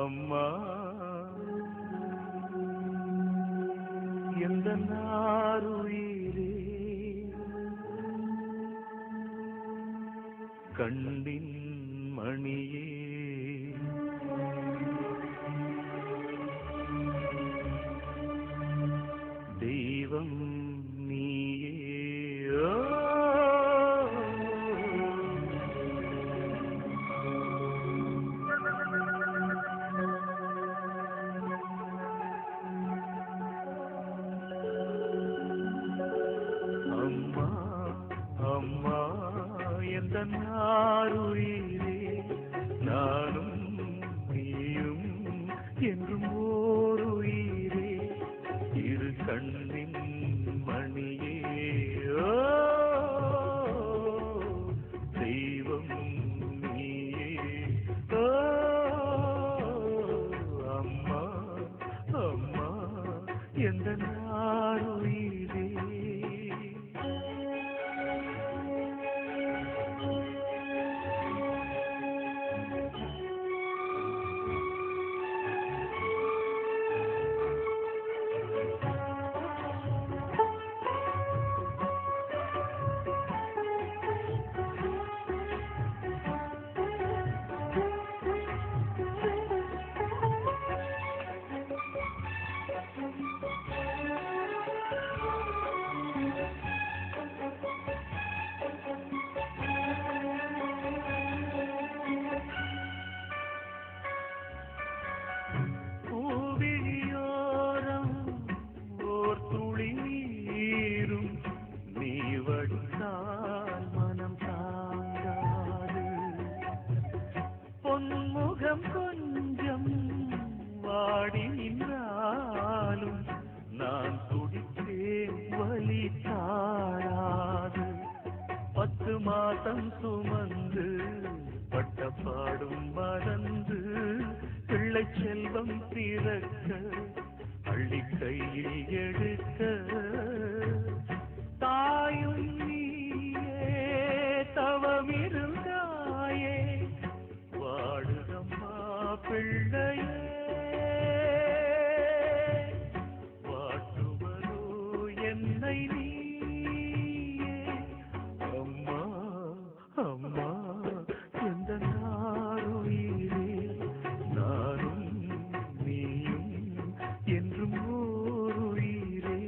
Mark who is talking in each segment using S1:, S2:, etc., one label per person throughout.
S1: அம்மா எந்த நாருயிரே கண்ணின் மணியே தெய்வம் நீயே ஓ. அம்மா அம்மா எந்த நாருயிரே நானும் நீயும் என்றும் ஓர் உயிரே இரு கண்ணின் மணியே ஓ, தெய்வம் நீயே ஓ, அம்மா அம்மா எந்த நாருயிரே பூவிழியோரம் ஓர் துளி நீரும் நீ வடித்தால் மனம் தாங்காது பொன்முகம் கொஞ்சம் வாடி நின்றாலும் நான் துடித்தேன் வலி தாழாது பத்து மாதம் சுமந்து பட்ட பாடும் மறந்து பிள்ளை செல்வம் பிறக்க அள்ளி கையில் எடுக்க தாயும் நீயே தவமிருந்தாயே வாடுதம்மா பிள்ளையே வாட்டுவரோ என்னை நீயே அம்மா அம்மா எந்த நாருயிரே நானும் நீயும் என்றும் ஓர் உயிரே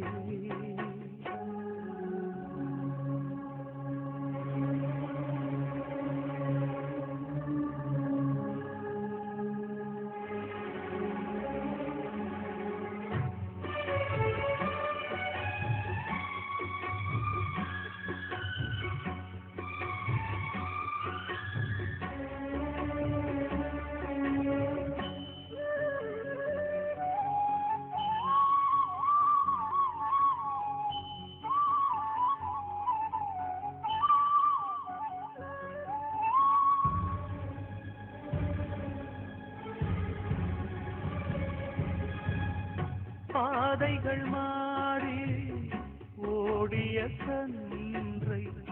S1: பாதைகள் மாறி ஓடிய கன்றை